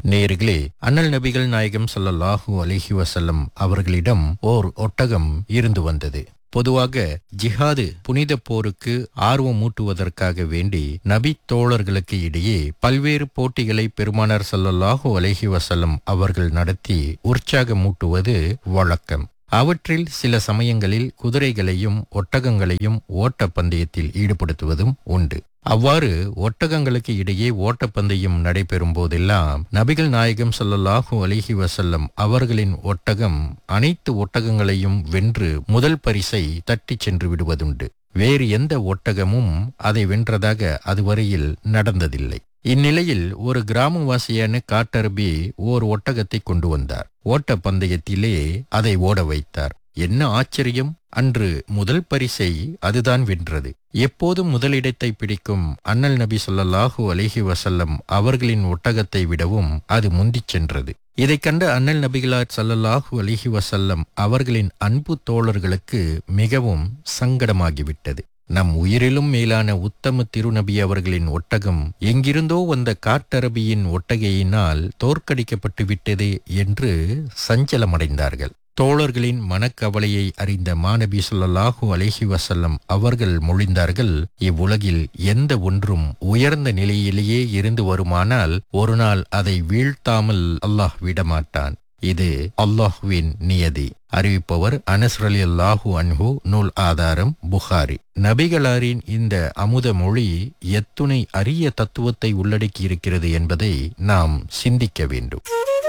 நேர்களே அண்ணல் நபிகள் நாயகம் ஸல்லல்லாஹு அலைஹி வஸல்லம் அவர்களிடம் ஓர் ஒட்டகம் இருந்து வந்தது பொதுவாக ஜிஹாது புனித போருக்கு ஆர்வமூட்டுவதற்காக வேண்டி நபி தோழர்களுக்கு இடையே பல்வேறு போட்டிகளை பெருமானார் ஸல்லல்லாஹு அலைஹி வஸல்லம் அவர்கள் நடத்தி உற்சாகமூட்டுவது வழக்கம் அவற்றில் சில சமயங்களில் குதிரைகளையும் ஒட்டகங்களையும் ஓட்ட பந்தயத்தில் ஈடுபடுத்துவதும் உண்டு அவ்வாறு ஒட்டகங்களுக்கு இடையே ஓட்டப்பந்தயம் நடைபெறும் போதெல்லாம் நபிகள் நாயகம் ஸல்லல்லாஹு அலைஹி வஸல்லம் அவர்களின் ஒட்டகம் அனைத்து ஒட்டகங்களையும் வென்று முதல் பரிசை தட்டிச் சென்று விடுவதுண்டு வேறு எந்த ஒட்டகமும் அதை வென்றதாக அதுவரையில் நடந்ததில்லை இந்நிலையில் ஒரு கிராமவாசியான காட்டரபி ஓர் ஒட்டகத்தை கொண்டு வந்தார் ஓட்ட பந்தயத்திலே அதை ஓட வைத்தார் என்ன ஆச்சரியம் அன்று முதல் பரிசை அதுதான் வென்றது எப்போதும் முதலிடத்தை பிடிக்கும் அண்ணல் நபி ஸல்லல்லாஹு அலைஹி வஸல்லம் அவர்களின் ஒட்டகத்தை விடவும் அது முந்திச் சென்றது இதைக் கண்ட அண்ணல் நபிகளார் ஸல்லல்லாஹு அலைஹி வஸல்லம் அவர்களின் அன்பு தோழர்களுக்கு மிகவும் சங்கடமாகிவிட்டது நம் உயிரிலும் மேலான உத்தம திருநபி அவர்களின் ஒட்டகம் எங்கிருந்தோ வந்த காட்டரபியின் ஒட்டகையினால் தோற்கடிக்கப்பட்டு விட்டதே என்று சஞ்சலமடைந்தார்கள் தோழர்களின் மனக்கவலையை அறிந்த மாநபி ஸல்லல்லாஹு அலைஹி வஸல்லம் அவர்கள் மொழிந்தார்கள் இவ்வுலகில் எந்த ஒன்றும் உயர்ந்த நிலையிலேயே இருந்து வருமானால் ஒரு நாள் அதை வீழ்த்தாமல் அல்லாஹ் விடமாட்டான் இது அல்லாஹ்வின் நியதி அறிவிப்பவர் அனஸ்ரலி அல்லாஹு அன்ஹு நூல் ஆதாரம் புகாரி நபிகளாரின் இந்த அமுத மொழி எத்துணை அரிய தத்துவத்தை உள்ளடக்கி இருக்கிறது என்பதை நாம் சிந்திக்க வேண்டும்